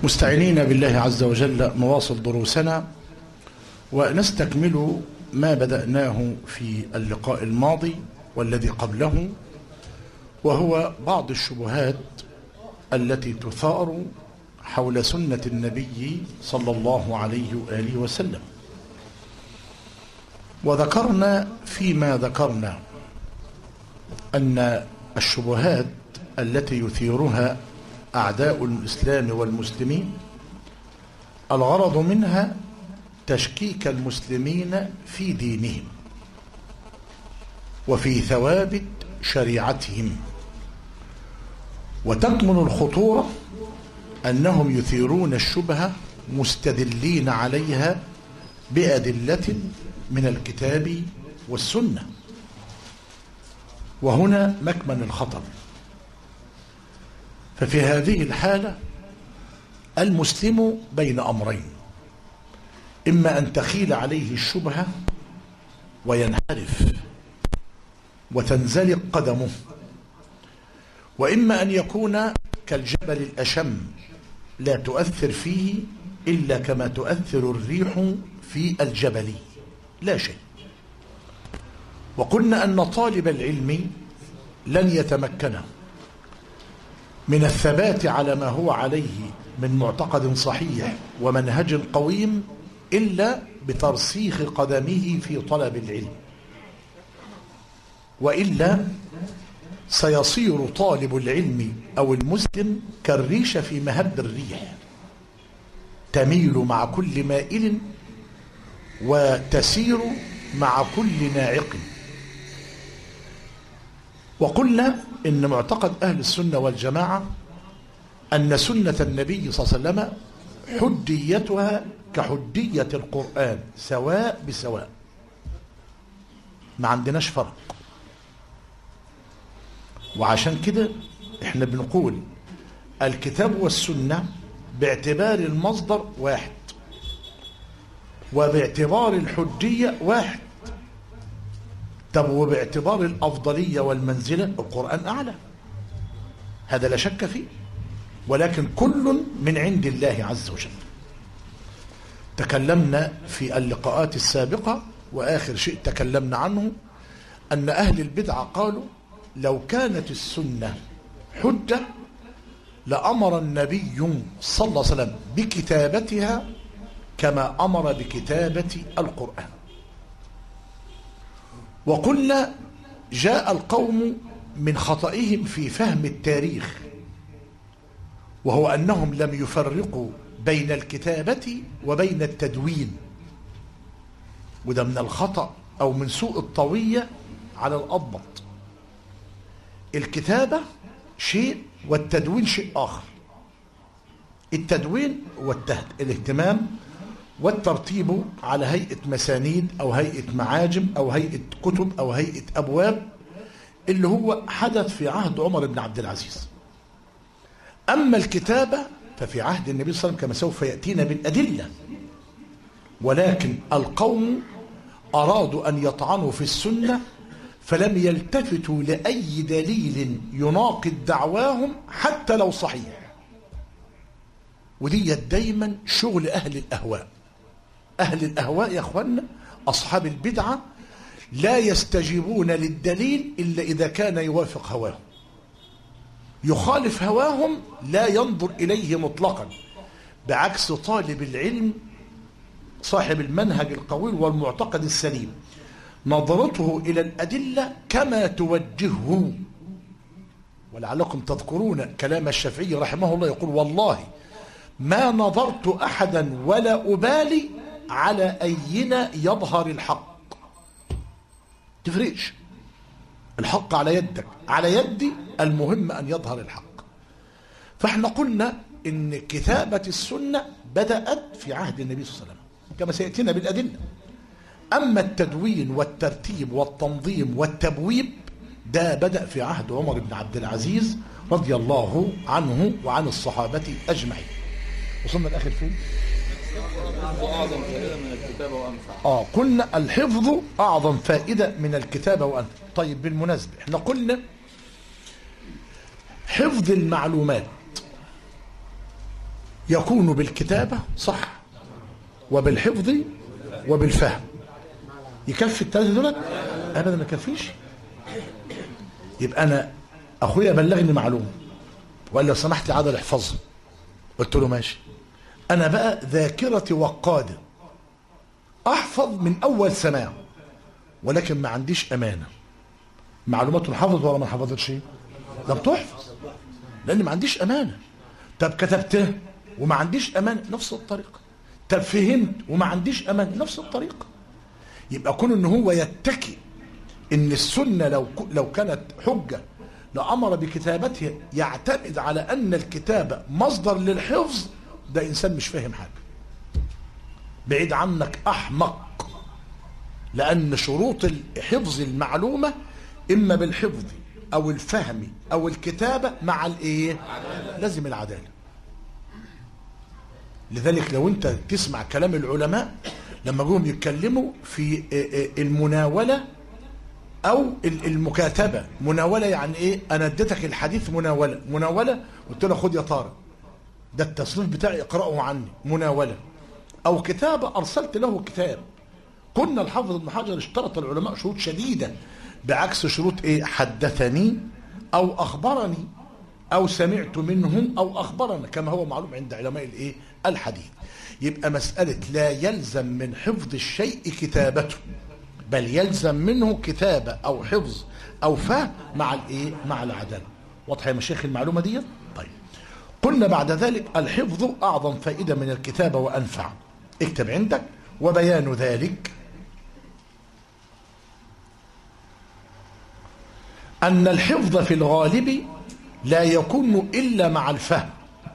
مستعينين بالله عز وجل نواصل دروسنا ونستكمل ما بدأناه في اللقاء الماضي والذي قبله وهو بعض الشبهات التي تثار حول سنة النبي صلى الله عليه وآله وسلم وذكرنا فيما ذكرنا أن الشبهات التي يثيرها أعداء الإسلام والمسلمين الغرض منها تشكيك المسلمين في دينهم وفي ثوابت شريعتهم وتكمن الخطورة أنهم يثيرون الشبهة مستدلين عليها بأدلة من الكتاب والسنة وهنا مكمن الخطر ففي هذه الحالة المسلم بين أمرين إما أن تخيل عليه الشبهة وينحرف وتنزلق قدمه وإما أن يكون كالجبل الأشم لا تؤثر فيه إلا كما تؤثر الريح في الجبل لا شيء وقلنا أن طالب العلم لن يتمكن من الثبات على ما هو عليه من معتقد صحيح ومنهج قويم إلا بترسيخ قدمه في طلب العلم وإلا سيصير طالب العلم أو المسلم كالريشة في مهب الريح تميل مع كل مائل وتسير مع كل ناعق وقلنا إن معتقد أهل السنة والجماعة أن سنة النبي صلى الله عليه وسلم حديتها كحدية القرآن سواء بسواء ما عندناش فرق وعشان كده احنا بنقول الكتاب والسنة باعتبار المصدر واحد وباعتبار الحجية واحد طب وباعتبار الأفضلية والمنزلة القرآن أعلى هذا لا شك فيه ولكن كل من عند الله عز وجل تكلمنا في اللقاءات السابقة وآخر شيء تكلمنا عنه أن أهل البدعة قالوا لو كانت السنة حجة لأمر النبي صلى الله عليه وسلم بكتابتها كما أمر بكتابة القرآن وقلنا جاء القوم من خطئهم في فهم التاريخ وهو أنهم لم يفرقوا بين الكتابة وبين التدوين وده من الخطأ أو من سوء الطوية على الأضبط الكتابة شيء والتدوين شيء آخر التدوين والتهد الاهتمام والترتيب على هيئة مسانيد أو هيئة معاجم أو هيئة كتب أو هيئة أبواب اللي هو حدث في عهد عمر بن عبد العزيز أما الكتابة ففي عهد النبي صلى الله عليه وسلم كما سوف يأتينا بالأدلة ولكن القوم أرادوا أن يطعنوا في السنة فلم يلتفتوا لأي دليل يناقض دعواهم حتى لو صحيح ودي دايما شغل أهل الأهواء أهل الأهواء يا أخوانا أصحاب البدعة لا يستجيبون للدليل إلا إذا كان يوافق هواهم يخالف هواهم لا ينظر إليه مطلقا بعكس طالب العلم صاحب المنهج القوي والمعتقد السليم نظرته إلى الأدلة كما توجهه ولعلكم تذكرون كلام الشافعي رحمه الله يقول والله ما نظرت أحدا ولا أبالي على أينا يظهر الحق تفرقش الحق على يدك على يدي المهم أن يظهر الحق فاحنا قلنا إن كتابة السنة بدأت في عهد النبي صلى الله عليه وسلم كما سيأتينا بالأدلة أما التدوين والترتيب والتنظيم والتبويب ده بدأ في عهد عمر بن عبد العزيز رضي الله عنه وعن الصحابة أجمعين وصلنا الآخر فين؟ وأعظم فائدة من الكتابة وأنفع آه قلنا الحفظ أعظم فائدة من الكتابة وأنفع طيب بالمناسبة احنا قلنا حفظ المعلومات يكون بالكتابة صح وبالحفظ وبالفهم يكفي الثلاثة دولت أبدا ما يكفيش يبقى أنا أخويا بلغني معلومة وقال لو سمحت لي عادل احفظها قلت له ماشي أنا بقى ذاكرتي وقادة أحفظ من أول سماع ولكن ما عنديش أمانة معلوماته حفظت ولا ما حفظتش لم تحفظ لأن ما عنديش أمانة طب كتبته وما عنديش أمانة نفس الطريقة طب فهمت وما عنديش أمانة نفس الطريقة يبقى كون ان هو يتكي ان السنة لو لو كانت حجة لأمر بكتابتها يعتمد على أن الكتابة مصدر للحفظ ده إنسان مش فاهم حاجة بعيد عنك أحمق لأن شروط حفظ المعلومة إما بالحفظ أو الفهم أو الكتابة مع الإيه؟ لازم العدالة لذلك لو أنت تسمع كلام العلماء لما جم يتكلموا في المناولة أو المكاتبة مناولة يعني إيه أنا اديتك الحديث مناولة مناولة قلت له خد يا طارق ده التصنيف بتاعي اقرأه عني مناولة أو كتابة أرسلت له كتاب كنا الحافظ ابن حجر اشترط العلماء شروط شديدة بعكس شروط إيه حدثني أو أخبرني أو سمعت منهم أو أخبرنا كما هو معلوم عند علماء الإيه الحديث يبقى مسألة لا يلزم من حفظ الشيء كتابته بل يلزم منه كتابة أو حفظ أو فهم مع الإيه مع العدالة واضحة يا مشايخ المعلومة دي طيب قلنا بعد ذلك الحفظ أعظم فائدة من الكتابة وأنفع اكتب عندك وبيان ذلك أن الحفظ في الغالب لا يكون إلا مع الفهم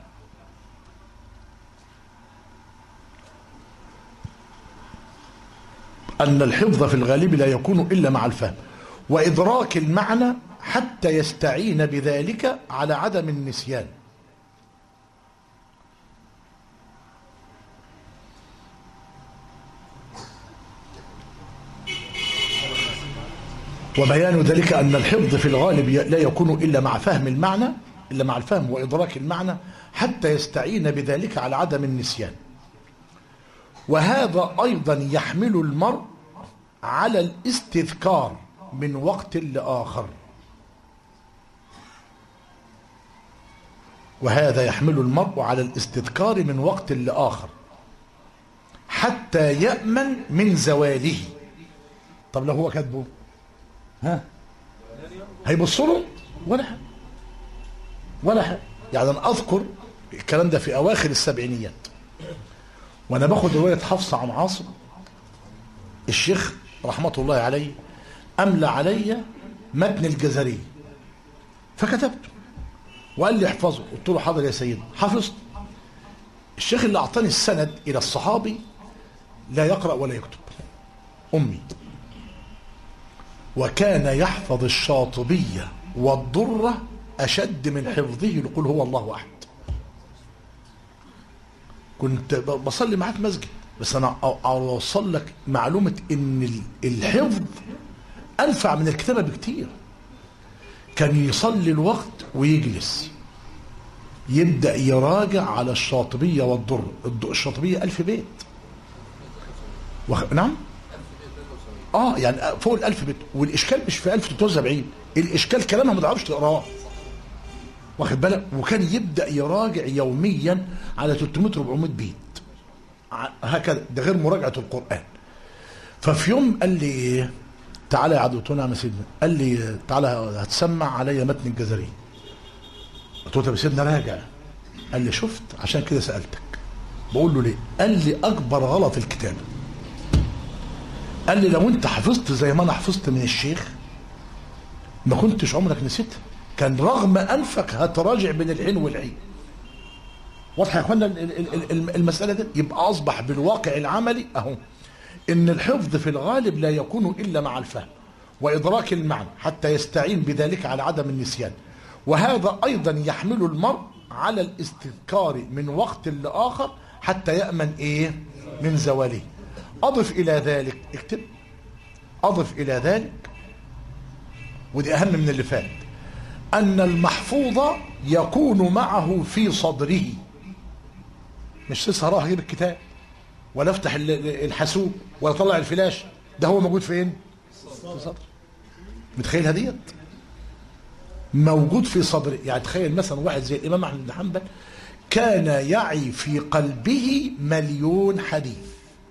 أن الحفظ في الغالب لا يكون إلا مع الفهم وإدراك المعنى حتى يستعين بذلك على عدم النسيان وبيان ذلك أن الحفظ في الغالب لا يكون إلا مع فهم المعنى إلا مع الفهم وإدراك المعنى حتى يستعين بذلك على عدم النسيان وهذا أيضا يحمل المرء على الاستذكار من وقت لآخر وهذا يحمل المرء على الاستذكار من وقت لآخر حتى يأمن من زواله طب لو هو كاتبه ها هيبص له ولا حاجه ولا حاجه يعني انا اذكر الكلام ده في اواخر السبعينيات وانا باخد روايه حفصه عن عاصم الشيخ رحمه الله عليه املى علي متن الجزري فكتبته وقال لي احفظه قلت له حاضر يا سيدي حفظت الشيخ اللي اعطاني السند الى الصحابي لا يقرا ولا يكتب امي وكان يحفظ الشاطبية والضرة أشد من حفظه لقول هو الله أحد كنت بصلي معاه في مسجد بس أنا أوصل لك معلومة إن الحفظ أنفع من الكتابة بكتير كان يصلي الوقت ويجلس يبدأ يراجع على الشاطبية والضر الشاطبية ألف بيت وخ... نعم اه يعني فوق الألف بيت والإشكال مش في 1370 الإشكال كلامها ما تعرفش تقراه واخد بالك وكان يبدأ يراجع يوميا على 300 400 بيت هكذا ده غير مراجعة القرآن ففي يوم قال لي ايه تعالى يا عدو نعم يا سيدنا قال لي تعالى هتسمع عليا متن الجزري قلت له طب يا سيدنا راجع قال لي شفت عشان كده سألتك بقول له ليه قال لي أكبر غلط الكتابة قال لي لو انت حفظت زي ما انا حفظت من الشيخ ما كنتش عمرك نسيتها كان رغم انفك هتراجع بين العين والعين واضحه يا اخوانا المساله دي يبقى اصبح بالواقع العملي اهو ان الحفظ في الغالب لا يكون الا مع الفهم وادراك المعنى حتى يستعين بذلك على عدم النسيان وهذا ايضا يحمل المرء على الاستذكار من وقت لاخر حتى يامن ايه من زواله أضف إلى ذلك اكتب أضف إلى ذلك ودي أهم من اللي فات أن المحفوظ يكون معه في صدره مش لسه هروح اجيب الكتاب ولا افتح ال- ال- الحاسوب ولا اطلع الفلاش ده هو موجود فين في صدري متخيل ديت موجود في صدري يعني تخيل مثلا واحد زي الامام احمد بن حنبل كان يعي في قلبه مليون حديث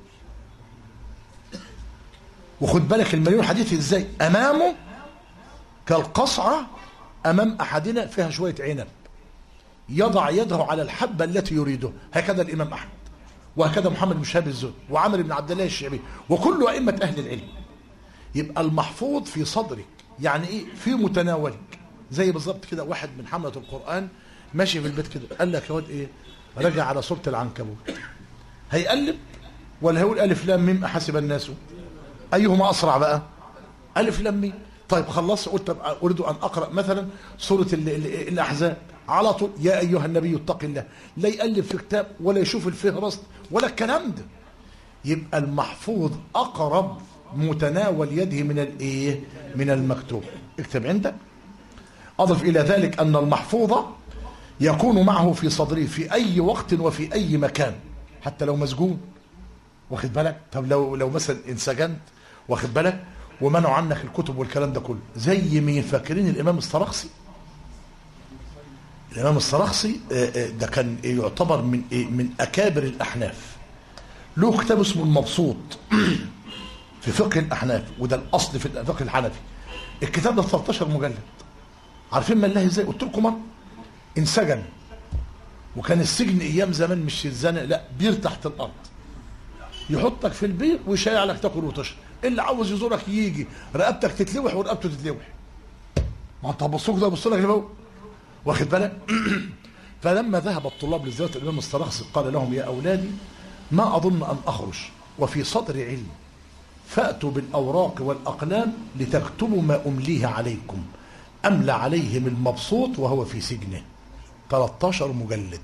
وخد بالك المليون حديث ازاي امامه كالقصعه امام احدنا فيها شويه عنب يضع يده على الحبه التي يريدها هكذا الامام احمد وهكذا محمد بن شهاب الزهري وعمر بن عبد الله الشعبي وكل ائمه اهل العلم يبقى المحفوظ في صدرك يعني ايه في متناولك زي بالظبط كده واحد من حمله القران ماشي في البيت كده قال لك يا واد ايه رجع على سوره العنكبوت هيقلب ولا هيقول الف لام ميم احسب الناس ايهما اسرع بقى الف لام ميم طيب خلصت قلت طب اريد ان اقرا مثلا سوره ال- ال- الاحزاب على طول يا ايها النبي اتق الله لا يقلب في كتاب ولا يشوف الفهرست ولا الكلام ده يبقى المحفوظ اقرب متناول يده من الايه من المكتوب اكتب عندك اضف الى ذلك ان المحفوظ يكون معه في صدره في اي وقت وفي اي مكان حتى لو مسجون واخد بالك طب لو لو مثلا انسجنت واخد بالك ومنعوا عنك الكتب والكلام ده كله زي مين فاكرين الامام السرخسي الامام السرخسي آه، آه، ده كان يعتبر من إيه؟ من اكابر الاحناف له كتاب اسمه المبسوط في فقه الاحناف وده الاصل في الفقه الحنفي الكتاب ده 13 مجلد عارفين ملاه ازاي قلت لكم مره انسجن وكان السجن ايام زمان مش الزنق لا بير تحت الارض يحطك في البير ويشيع لك تاكل وتشرب اللي عاوز يزورك يجي رقبتك تتلوح ورقبته تتلوح ما انت هبصوك ده بص لك لفوق واخد بالك فلما ذهب الطلاب لزياره الامام السرخسي قال لهم يا اولادي ما اظن ان اخرج وفي صدر علم فاتوا بالاوراق والاقلام لتكتبوا ما امليه عليكم املى عليهم المبسوط وهو في سجنه 13 مجلد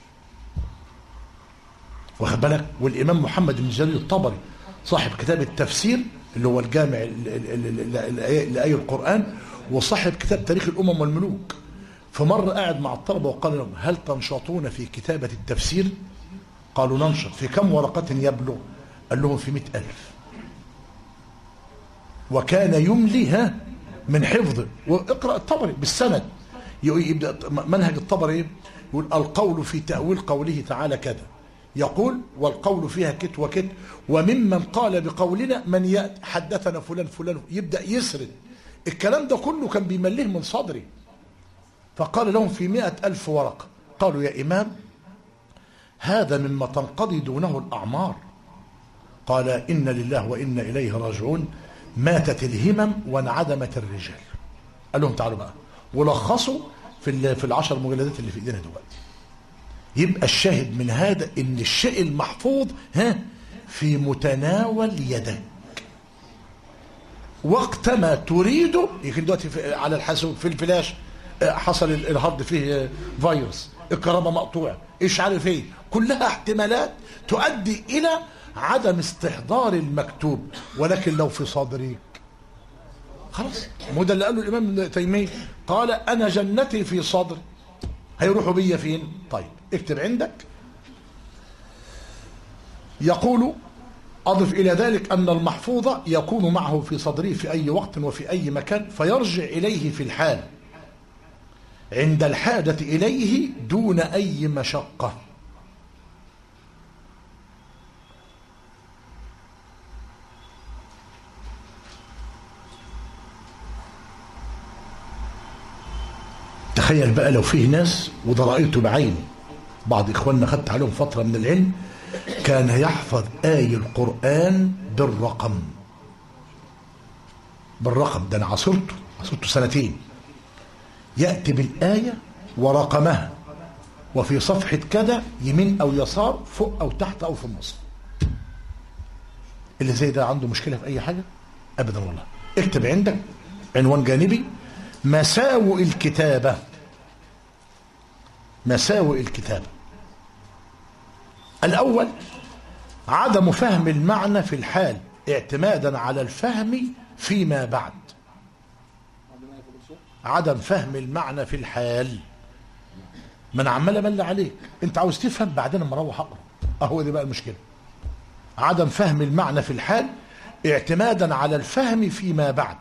واخد بالك والامام محمد بن جرير الطبري صاحب كتاب التفسير اللي هو الجامع ال- ال- ال- ال- ال- لاي القران وصاحب كتاب تاريخ الامم والملوك فمره قاعد مع الطلبه وقال لهم هل تنشطون في كتابه التفسير قالوا ننشط في كم ورقه يبلغ قال لهم في مئة ألف وكان يملي ها من حفظه واقرا الطبري بالسند ي- يبدا منهج الطبري إيه؟ يقول القول في تاويل قوله تعالى كذا يقول والقول فيها كت وكت وممن قال بقولنا من يأتي حدثنا فلان فلان يبدا يسرد الكلام ده كله كان بيمليه من صدري فقال لهم في مئة ألف ورقة قالوا يا إمام هذا مما تنقضي دونه الأعمار قال إن لله وإنا إليه راجعون ماتت الهمم وانعدمت الرجال قال لهم تعالوا بقى ولخصوا في ال- في العشر مجلدات اللي في ايدينا دلوقتي يبقى الشاهد من هذا ان الشيء المحفوظ ها في متناول يدك وقت ما تريده يمكن دلوقتي في- على الحاسوب في الفلاش آه، حصل ال- الهارد فيه آه، فيروس الكهرباء مقطوعه ايش عارف ايه كلها احتمالات تؤدي الى عدم استحضار المكتوب ولكن لو في صدرك خلاص مو ده اللي قاله الامام ابن تيميه قال انا جنتي في صدري هيروحوا بيا فين طيب اكتب عندك يقول أضف إلى ذلك أن المحفوظ يكون معه في صدره في أي وقت وفي أي مكان فيرجع إليه في الحال عند الحاجة إليه دون أي مشقة تخيل بقى لو فيه ناس وده رأيته بعيني بعض إخواننا خدت عليهم فترة من العلم كان يحفظ آي القرآن بالرقم بالرقم ده أنا عصرته عصرته سنتين يأتي بالآية ورقمها وفي صفحة كذا يمين أو يسار فوق أو تحت أو في النص اللي زي ده عنده مشكلة في أي حاجة أبدا والله اكتب عندك عنوان جانبي مساوئ الكتابة مساوئ الكتابة الأول عدم فهم المعنى في الحال اعتمادا على الفهم فيما بعد عدم فهم المعنى في الحال ما انا عمال امل عليك انت عاوز تفهم بعدين اما اروح اقرا اهو دي بقى المشكله عدم فهم المعنى في الحال اعتمادا على الفهم فيما بعد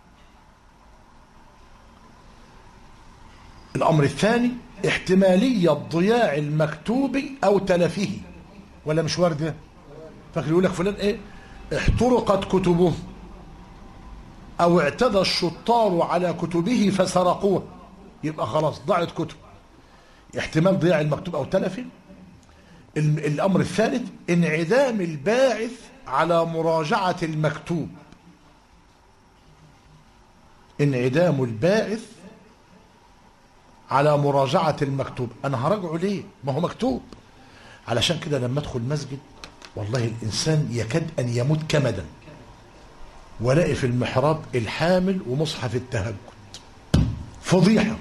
الامر الثاني احتماليه ضياع المكتوب او تلفه ولا مش وارده فاكر يقول لك فلان ايه احترقت كتبه او اعتدى الشطار على كتبه فسرقوها يبقى خلاص ضاعت كتب احتمال ضياع المكتوب او تلفه ال- الامر الثالث انعدام الباعث على مراجعه المكتوب انعدام الباعث على مراجعه المكتوب انا هراجعه ليه ما هو مكتوب علشان كده لما ادخل مسجد والله الانسان يكاد ان يموت كمدا ولاقي في المحراب الحامل ومصحف التهجد فضيحه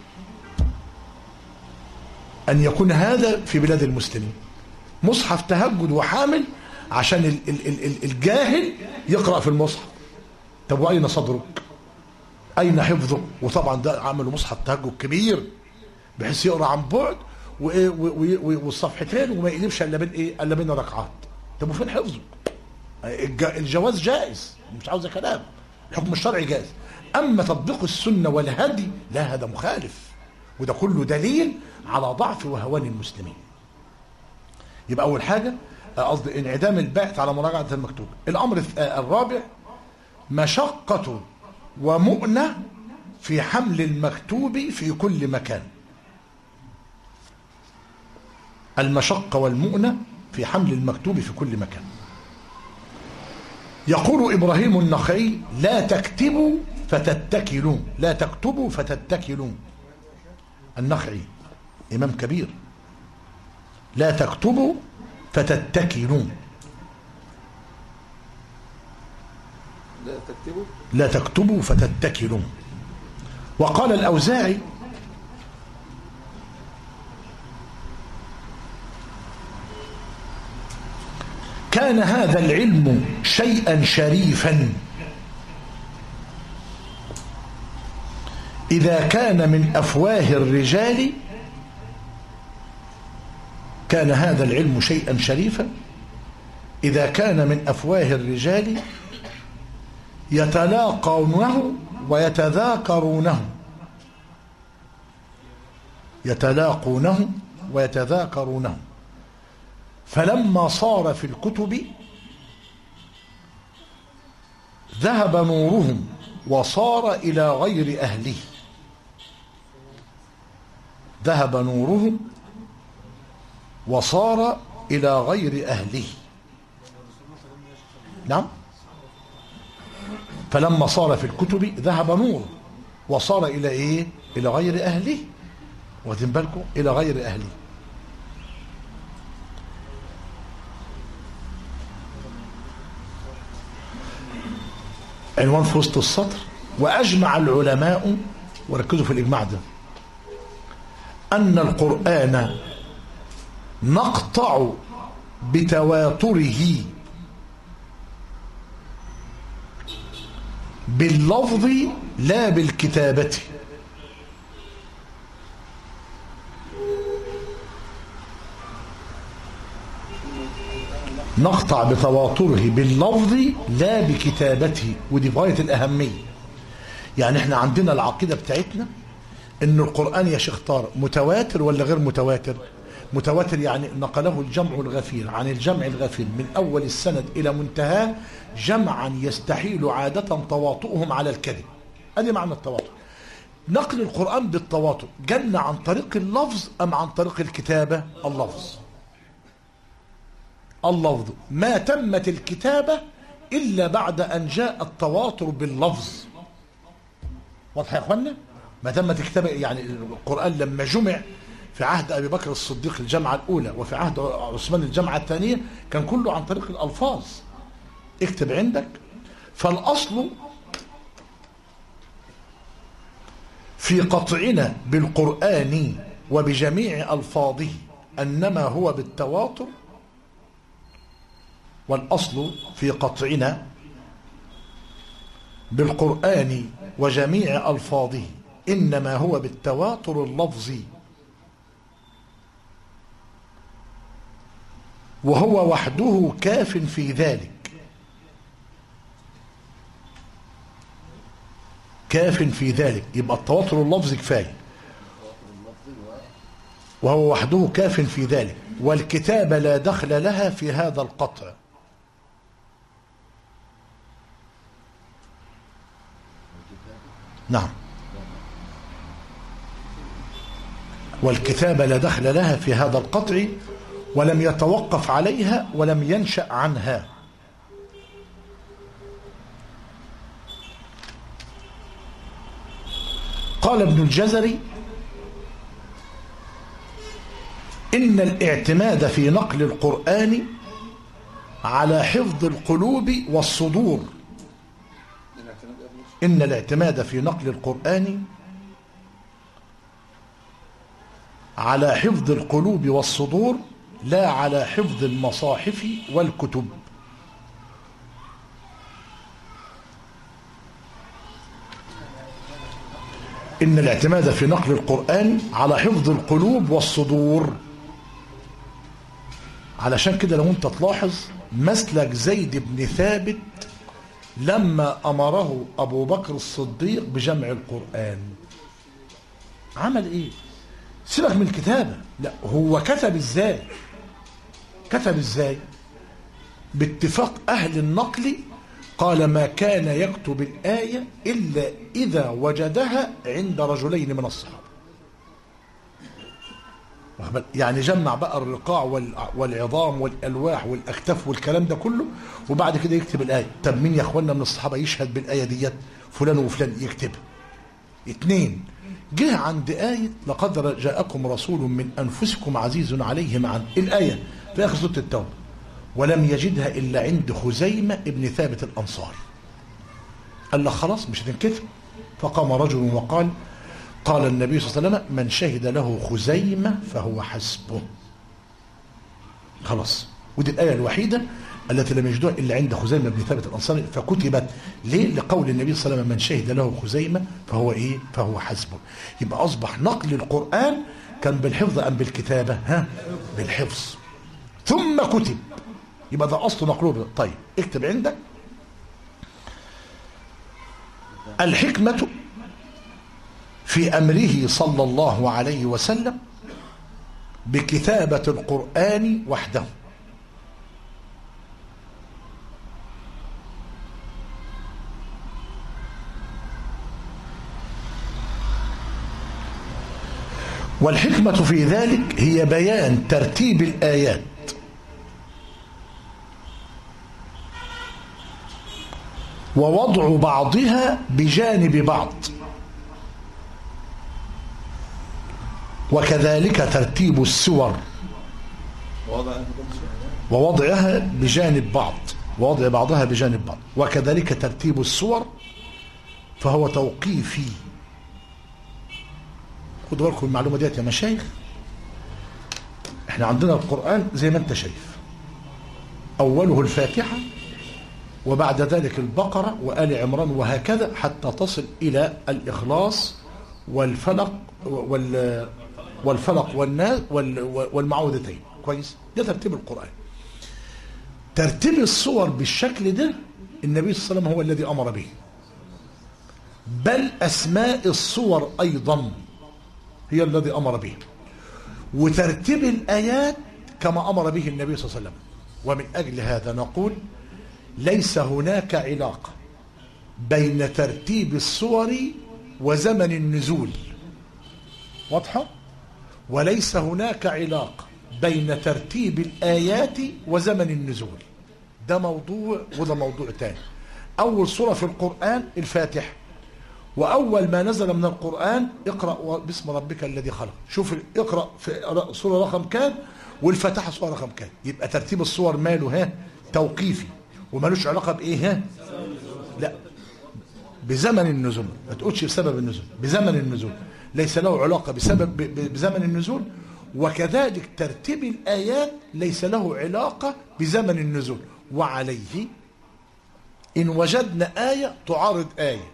أن يكون هذا في بلاد المسلمين مصحف تهجد وحامل عشان ال ال ال ال الجاهل يقرأ في المصحف طب وأين صدرك أين حفظه وطبعا ده عملوا مصحف تهجد كبير بحيث يقرأ عن بعد وإيه و- و- و- والصفحتين وما يقلبش إلا بين إيه إلا بين ركعات طب وفين حفظه الج- الجواز جائز مش عاوز كلام الحكم الشرعي جائز أما تطبيق السنة والهدي لا هذا مخالف وده كله دليل على ضعف وهوان المسلمين يبقى أول حاجة آه، قصدي انعدام الباعث على مراجعة المكتوب الأمر الث- آه، الرابع مشقة ومؤنة في حمل المكتوب في كل مكان المشقة والمؤنة في حمل المكتوب في كل مكان يقول إبراهيم النخعي لا تكتبوا فتتكلون لا تكتبوا فتتكلون النخعي إمام كبير لا تكتبوا فتتكلون لا تكتبوا لا تكتبوا فتتكلون وقال الأوزاعي كان هذا العلم شيئا شريفا إذا كان من أفواه الرجال كان هذا العلم شيئا شريفا إذا كان من أفواه الرجال يتلاقونه ويتذاكرونه يتلاقونه ويتذاكرونه فلما صار في الكتب ذهب نورهم وصار إلى غير أهله ذهب نورهم وصار إلى غير أهله نعم فلما صار في الكتب ذهب نور وصار إلى إيه إلى غير أهله واخدين بالكم إلى غير أهله عنوان في وسط السطر وأجمع العلماء وركزوا في الإجماع ده أن القرآن نقطع بتواتره باللفظ لا بالكتابة نقطع بتواتره باللفظ لا بكتابته ودي غاية الأهمية يعني احنا عندنا العقيدة بتاعتنا ان القرآن يا شيخ طارق متواتر ولا غير متواتر متواتر يعني نقله الجمع الغفير عن الجمع الغفير من أول السند إلى منتهاه جمعا يستحيل عادة تواطؤهم على الكذب ادي معنى التواطؤ نقل القرآن بالتواطؤ جن عن طريق اللفظ أم عن طريق الكتابة اللفظ اللفظ ما تمت الكتابة إلا بعد أن جاء التواتر باللفظ واضح يا أخوانا ما تمت الكتابة يعني القرآن لما جمع في عهد أبي بكر الصديق الجامعة الأولى وفي عهد عثمان الجامعة الثانية كان كله عن طريق الألفاظ اكتب عندك فالأصل في قطعنا بالقرآن وبجميع ألفاظه أنما هو بالتواتر والأصل في قطعنا بالقرآن وجميع ألفاظه إنما هو بالتواتر اللفظي وهو وحده كاف في ذلك كاف في ذلك يبقى التواتر اللفظي كفايه وهو وحده كاف في ذلك والكتابة لا دخل لها في هذا القطع نعم والكتابة لا دخل لها في هذا القطع ولم يتوقف عليها ولم ينشأ عنها قال ابن الجزري إن الاعتماد في نقل القرآن على حفظ القلوب والصدور الاعتماد قبل إن الاعتماد في نقل القرآن على حفظ القلوب والصدور لا على حفظ المصاحف والكتب إن الاعتماد في نقل القرآن على حفظ القلوب والصدور علشان كده لو انت تلاحظ مسلك زيد بن ثابت لما أمره أبو بكر الصديق بجمع القرآن عمل إيه سيبك من الكتابة لا هو كتب إزاي كتب إزاي باتفاق أهل النقل قال ما كان يكتب الآية إلا إذا وجدها عند رجلين من الصحابة واخد بالك؟ يعني جمع بقى الرقاع وال- والعظام والألواح والأكتاف والكلام ده كله وبعد كده يكتب الآية طب مين يا أخوانا من الصحابة يشهد بالآية ديت فلان وفلان يكتبها اتنين جه عند آية لقد جاءكم رسول من أنفسكم عزيز عليه معا الآية في آخر سورة التوبة ولم يجدها إلا عند خزيمة ابن ثابت الأنصار قال له خلاص مش هتنكتب فقام رجل وقال قال النبي صلى الله عليه وسلم من شهد له خزيمة فهو حسبه خلاص ودي الآية الوحيدة التي لم يجدوها إلا عند خزيمة بن ثابت الأنصاري فكتبت ليه؟ لقول النبي صلى الله عليه وسلم من شهد له خزيمة فهو إيه؟ فهو حسبه يبقى أصبح نقل القرآن كان بالحفظ أم بالكتابة؟ ها؟ بالحفظ ثم كتب يبقى ده أصل نقله طيب اكتب عندك الحكمة في أمره صلى الله عليه وسلم بكتابة القرآن وحده والحكمة في ذلك هي بيان ترتيب الآيات ووضع بعضها بجانب بعض وكذلك ترتيب السور وضع ووضعها بجانب بعض ووضع بعضها بجانب بعض وكذلك ترتيب السور فهو توقيفي خدوا بالكم من المعلومه ديت يا مشايخ احنا عندنا القرآن زي ما انت شايف أوله الفاتحة وبعد ذلك البقرة وآل عمران وهكذا حتى تصل إلى الإخلاص والفلق وال والفلق والناس وال- والمعوذتين كويس ده ترتيب القرآن ترتيب الصور بالشكل ده النبي صلى الله عليه وسلم هو الذي أمر به بل أسماء الصور أيضا هي الذي أمر به وترتيب الآيات كما أمر به النبي صلى الله عليه وسلم ومن أجل هذا نقول ليس هناك علاقة بين ترتيب الصور وزمن النزول واضحة؟ وليس هناك علاقة بين ترتيب الآيات وزمن النزول ده موضوع وده موضوع تاني أول سورة في القرآن الفاتحة وأول ما نزل من القرآن اقرأ باسم ربك الذي خلق شوف اقرأ في سورة رقم كام والفاتحة سورة رقم كام يبقى ترتيب الصور ماله ها توقيفي ومالوش علاقة بإيه ها لا بزمن النزول ما تقولش بسبب النزول بزمن النزول ليس له علاقة بسبب ب- ب- بزمن النزول وكذلك ترتيب الآيات ليس له علاقة بزمن النزول وعليه إن وجدنا آية تعارض آية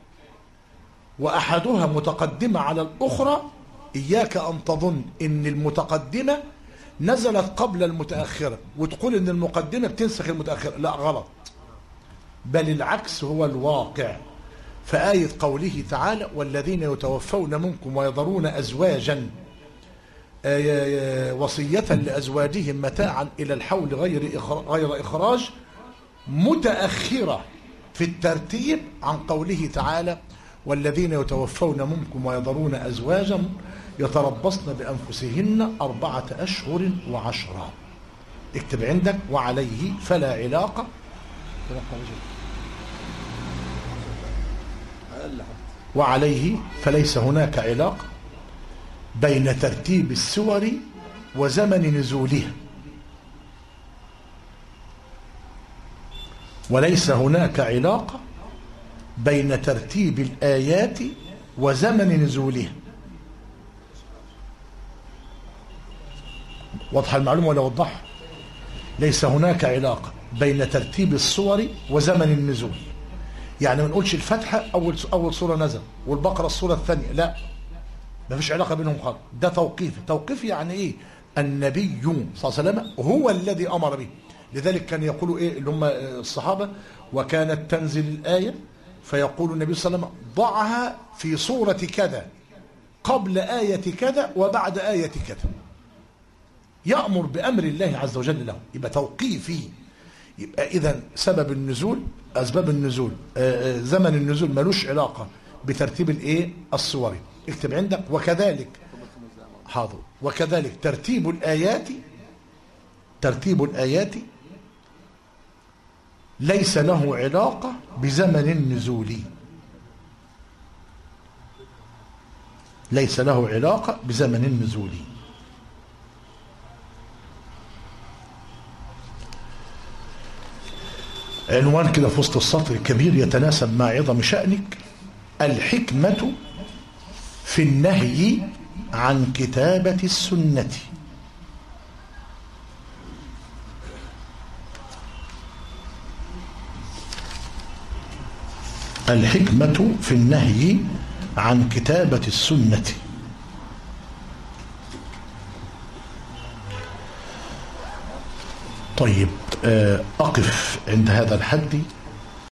وأحدها متقدمة على الأخرى إياك أن تظن إن المتقدمة نزلت قبل المتأخرة وتقول ان المقدمة بتنسخ المتأخرة لا غلط بل العكس هو الواقع فآية قوله تعالى والذين يتوفون منكم ويذرون أزواجا آه، وصية لأزواجهم متاعا إلى الحول غير إخر- غير إخراج متأخرة في الترتيب عن قوله تعالى والذين يتوفون منكم ويذرون أزواجا يتربصن بأنفسهن أربعة أشهر وعشرة اكتب عندك وعليه فلا علاقة اقل حتى وعليه فليس هناك علاقة بين ترتيب السور وزمن نزولها وليس هناك علاقة بين ترتيب الآيات وزمن نزولها واضحة المعلومة ولا وضحها ليس هناك علاقة بين ترتيب الصور وزمن النزول يعني ما نقولش الفتحة أول أول سورة نزل والبقرة السورة الثانية لا ما فيش علاقة بينهم خالص ده توقيفي توقيفي يعني إيه النبي صلى الله عليه وسلم هو الذي أمر به لذلك كان يقولوا إيه اللي هم الصحابة وكانت تنزل الآية فيقول النبي صلى الله عليه وسلم ضعها في صورة كذا قبل آية كذا وبعد آية كذا يأمر بأمر الله عز وجل له يبقى توقيفي يبقى إذا سبب النزول أسباب النزول آه، آه، زمن النزول ملوش علاقة بترتيب الإيه الصوري اكتب عندك وكذلك حاضر وكذلك ترتيب الآيات ترتيب الآيات ليس له علاقة بزمن النزول ليس له علاقة بزمن النزول عنوان كده في وسط السطر كبير يتناسب مع عظم شأنك الحكمة في النهي عن كتابة السنة الحكمة في النهي عن كتابة السنة طيب آه، أقف عند هذا الحد